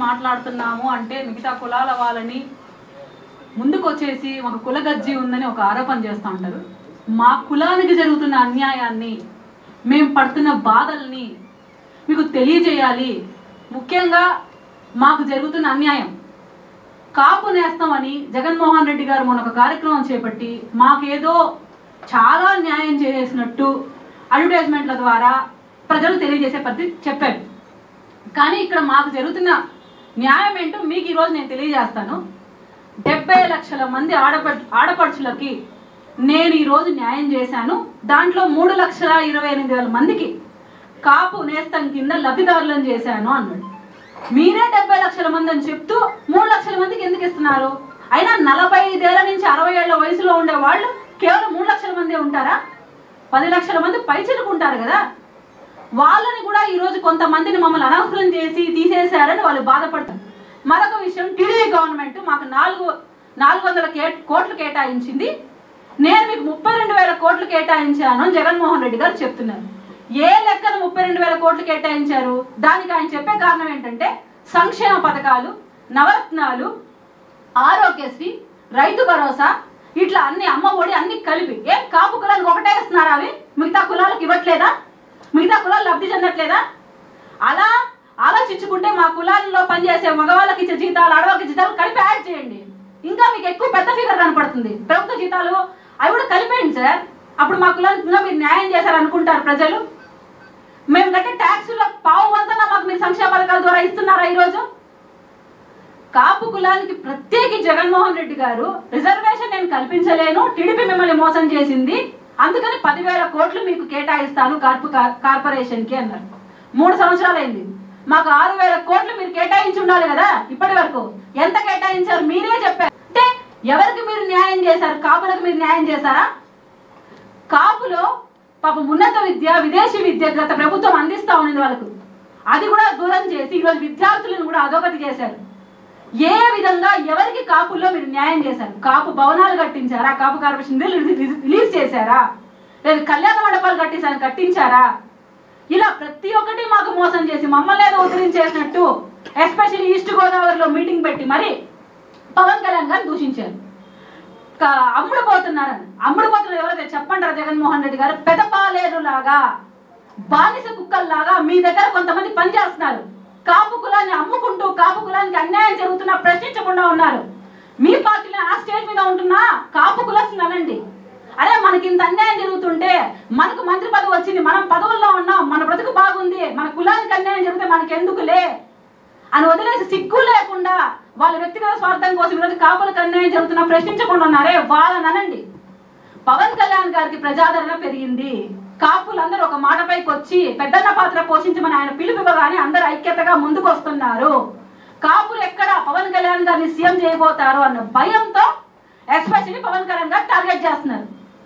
మాట్లాడుతున్నాము అంటే మిగతా కులాల వాళ్ళని ముందుకు వచ్చేసి ఒక కులగజ్జి ఉందని ఒక ఆరోపణ చేస్తూ ఉంటారు మా కులానికి జరుగుతున్న అన్యాయాన్ని మేము పడుతున్న బాధల్ని మీకు తెలియజేయాలి ముఖ్యంగా మాకు జరుగుతున్న అన్యాయం కాపు నేస్తామని జగన్మోహన్ రెడ్డి గారు మొన్న ఒక కార్యక్రమం చేపట్టి మాకేదో చాలా న్యాయం చేసినట్టు అడ్వర్టైజ్మెంట్ల ద్వారా ప్రజలు తెలియజేసే పద్ధతి చెప్పారు కానీ ఇక్కడ మాకు జరుగుతున్న న్యాయం ఏంటో మీకు ఈరోజు నేను తెలియజేస్తాను డెబ్బై లక్షల మంది ఆడపడు ఆడపడుచులకి నేను ఈరోజు న్యాయం చేశాను దాంట్లో మూడు లక్షల ఇరవై ఎనిమిది వేల మందికి కాపు నేస్తం కింద లబ్ధిదారులను చేశాను అన్నాడు మీరే డెబ్బై లక్షల మంది అని చెప్తూ మూడు లక్షల మందికి ఎందుకు ఇస్తున్నారు అయినా నలభై ఐదేళ్ల నుంచి అరవై ఏళ్ల వయసులో ఉండే వాళ్ళు కేవలం మూడు లక్షల మందే ఉంటారా పది లక్షల మంది పైచిలకు ఉంటారు కదా వాళ్ళని కూడా ఈరోజు కొంతమందిని మమ్మల్ని అనవసరం చేసి తీసేశారని వాళ్ళు బాధపడతారు మరొక విషయం టీడీపీ గవర్నమెంట్ మాకు నాలుగు నాలుగు వందల కే కోట్లు కేటాయించింది నేను మీకు ముప్పై రెండు వేల కోట్లు కేటాయించాను అని జగన్మోహన్ రెడ్డి గారు చెప్తున్నారు ఏ లెక్కన ముప్పై రెండు వేల కోట్లు కేటాయించారు దానికి ఆయన చెప్పే కారణం ఏంటంటే సంక్షేమ పథకాలు నవరత్నాలు ఆరోగ్యశ్రీ రైతు భరోసా ఇట్లా అన్ని అమ్మ ఒడి అన్ని కలిపి ఏం కాపు కులాలకు ఒకటే ఇస్తున్నారా అవి మిగతా కులాలకు ఇవ్వట్లేదా మిగతా కులాలు లబ్ధి చెందట్లేదా అలా ఆలోచించుకుంటే మా కులాల్లో పనిచేసే మగవాళ్ళకి ఇచ్చే జీతాలు ఆడవాళ్ళకి ఇచ్చే జీతాలు కలిపి యాడ్ చేయండి ఇంకా మీకు ఎక్కువ పెద్ద ఫిగర్ కనపడుతుంది ప్రభుత్వ జీతాలు అవి కూడా కలిపేయండి సార్ అప్పుడు మా కులానికి ఇంకా మీరు న్యాయం చేశారు అనుకుంటారు ప్రజలు మేము కట్టే ట్యాక్సుల్లో పావు వంతన మాకు మీరు సంక్షేమ పథకాల ద్వారా ఇస్తున్నారా ఈరోజు కాపు కులానికి ప్రత్యేకి జగన్మోహన్ రెడ్డి గారు రిజర్వేషన్ నేను కల్పించలేను టీడీపీ మిమ్మల్ని మోసం చేసింది అందుకని పదివేల కోట్లు మీకు కేటాయిస్తాను కార్పు కార్పొరేషన్కి అన్నారు మూడు సంవత్సరాలైంది మాకు ఆరు వేల కోట్లు మీరు కేటాయించి ఉండాలి కదా ఇప్పటి వరకు ఎంత కేటాయించారు మీరే చెప్పారు అంటే ఎవరికి మీరు న్యాయం చేశారు కాపులకు మీరు న్యాయం చేశారా కాపులో పాపం ఉన్నత విద్య విదేశీ విద్య గత ప్రభుత్వం అందిస్తా ఉన్నది వాళ్ళకు అది కూడా దూరం చేసి ఈరోజు విద్యార్థులను కూడా అధోగతి చేశారు ఏ విధంగా ఎవరికి కాపుల్లో మీరు న్యాయం చేశారు కాపు భవనాలు కట్టించారా కాపు కార్పొరేషన్ నిధులు రిలీజ్- రిలీజ్ చేశారా లేదు కళ్యాణ మండపాలు కట్టించారు కట్టించారా ఇలా ప్రతి ఒక్కటి మాకు మోసం చేసి మమ్మల్ని ఏదో ఉద్ధరించేసినట్టు ఎస్పెషల్లీ ఈస్ట్ గోదావరిలో మీటింగ్ పెట్టి మరి పవన్ కళ్యాణ్ గారిని దూషించారు క- అమ్ముడు పోతున్నారని అమ్ముడు పోతున్నారు ఎవరైతే చెప్పండి రా జగన్మోహన్ రెడ్డి గారు పెదపాలేరు లాగా బానిస కుక్కల్లాగా మీ దగ్గర కొంతమంది పనిచేస్తున్నారు కాపు కులాన్ని అమ్ముకుంటూ కాపు కులానికి అన్యాయం జరుగుతున్నా ప్రశ్నించకుండా ఉన్నారు మీ పార్టీలో ఆ స్టేజ్ మీద ఉంటున్నా కాపు కులస్తుంది అనండి అరే మనకి ఇంత అన్యాయం జరుగుతుంటే మనకు మంత్రి పదవి వచ్చింది మనం పదవుల్లో ఉన్నాం మన బ్రతుకు బాగుంది మన కులానికి అన్యాయం జరిగితే మనకి ఎందుకులే అని వదిలేసి సిగ్గు లేకుండా వాళ్ళ వ్యక్తిగత స్వార్థం కోసం ఈరోజు కాపులకు అన్యాయం జరుగుతున్నా ప్రశ్నించకుండా ఉన్నారే వాళ్ళని అనండి పవన్ కళ్యాణ్ గారికి ప్రజాదరణ పెరిగింది కాపులందరూ ఒక మాటపైకి వచ్చి పెద్దన్న పాత్ర పోషించమని ఆయన పిలుపుగానే అందరూ ఐక్యతగా ముందుకు వస్తున్నారు కాపులు ఎక్కడ పవన్ కళ్యాణ్ గారిని సీఎం చేయబోతారు అన్న భయంతో ఎస్పెషల్లీ పవన్ కళ్యాణ్ గారు టార్గెట్ చేస్తున్నారు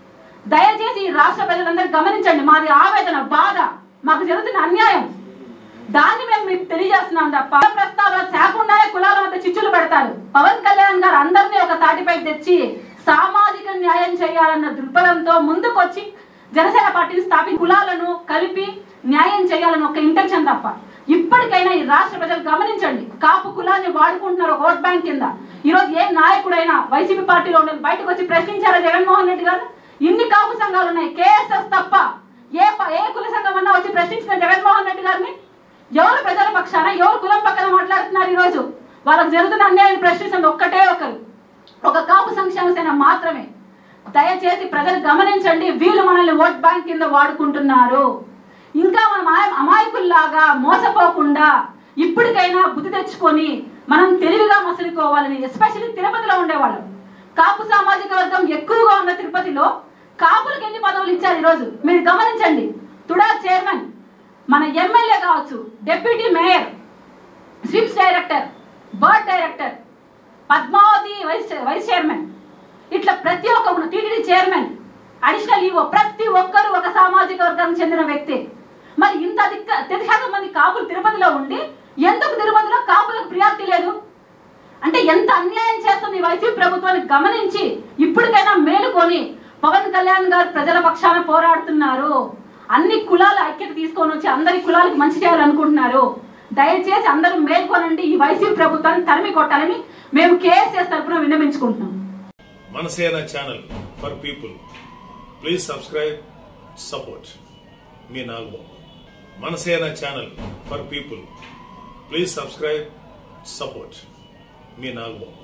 దయచేసి ఈ రాష్ట్ర ప్రజలందరూ గమనించండి మాది ఆవేదన బాధ మాకు జరుగుతున్న అన్యాయం దాన్ని మేము మీకు తెలియజేస్తున్నాం తప్ప ప్రస్తావన తేకుండానే కులాల మధ్య చిచ్చులు పెడతారు పవన్ కళ్యాణ్ గారు అందరినీ ఒక తాటిపై తెచ్చి సామాజిక న్యాయం చేయాలన్న దృక్పథంతో ముందుకొచ్చి జనసేన పార్టీని స్థాపించి కులాలను కలిపి న్యాయం చేయాలని ఒక ఇంటెన్షన్ తప్ప ఇప్పటికైనా ఈ రాష్ట్ర ప్రజలు గమనించండి కాపు కులాన్ని వాడుకుంటున్నారు ఓట్ బ్యాంక్ కింద ఈరోజు ఏ నాయకుడైనా వైసీపీ పార్టీలో ఉండే బయటకు వచ్చి ప్రశ్నించారా జగన్మోహన్ రెడ్డి గారు ఇన్ని కాపు సంఘాలు ఉన్నాయి కేఎస్ఎస్ తప్ప ఏ ప- ఏ కుల సంఘం అన్నా వచ్చి ప్రశ్నించిన జగన్మోహన్ రెడ్డి గారిని ఎవరు ప్రజల పక్షాన ఎవరు కులం పక్కన మాట్లాడుతున్నారు ఈ రోజు వాళ్ళకు జరుగుతున్న అన్యాయం ప్రశ్నించండి ఒక్కటే ఒకరు ఒక కాపు సంక్షేమ సేన మాత్రమే దయచేసి ప్రజలు గమనించండి వీళ్ళు మనల్ని ఓట్ బ్యాంక్ కింద వాడుకుంటున్నారు ఇంకా మనం అమాయ- అమాయకుల్లాగా మోసపోకుండా ఇప్పటికైనా బుద్ధి తెచ్చుకొని మనం తెలివిగా మసలుకోవాలని ఎస్పెషల్లీ తిరుపతిలో ఉండేవాళ్ళం కాపు సామాజిక వర్గం ఎక్కువగా ఉన్న తిరుపతిలో కాపులకు ఎన్ని పదవులు ఇచ్చారు ఈరోజు మీరు గమనించండి తుడా చైర్మన్ మన ఎమ్మెల్యే కావచ్చు deputy mayor SVIMS director BIRD director Padmavathi vice vice chairman ఇట్లా ప్రతి ఒక్క ఉన్న టీటీడీ చైర్మన్ అడిషనల్ ఈవో ప్రతి ఒక్కరు ఒక సామాజిక వర్గానికి చెందిన వ్యక్తి మరి ఇంత అధిక అత్యధిక శాతం మంది కాపులు తిరుపతిలో ఉండి ఎందుకు తిరుపతిలో కాపులకు ప్రియారిటీ లేదు అంటే ఎంత అన్యాయం చేస్తుంది ఈ వైసీపీ ప్రభుత్వాన్ని గమనించి ఇప్పటికైనా మేలుకొని పవన్ కళ్యాణ్ గారు ప్రజల పక్షాన పోరాడుతున్నారు అన్ని కులాల ఐక్యత తీసుకొని వచ్చి అందరి కులాలకు మంచి చేయాలనుకుంటున్నారు దయచేసి అందరూ మేల్కొనండి ఈ వైసీపీ ప్రభుత్వాన్ని తరిమి కొట్టాలని మేము కేసీఎస్ తరఫున విన్నవించుకుంటున్నాం Manasena channel for people please subscribe support మీ Nagababu Manasena channel for people please subscribe support మీ నాగబాబు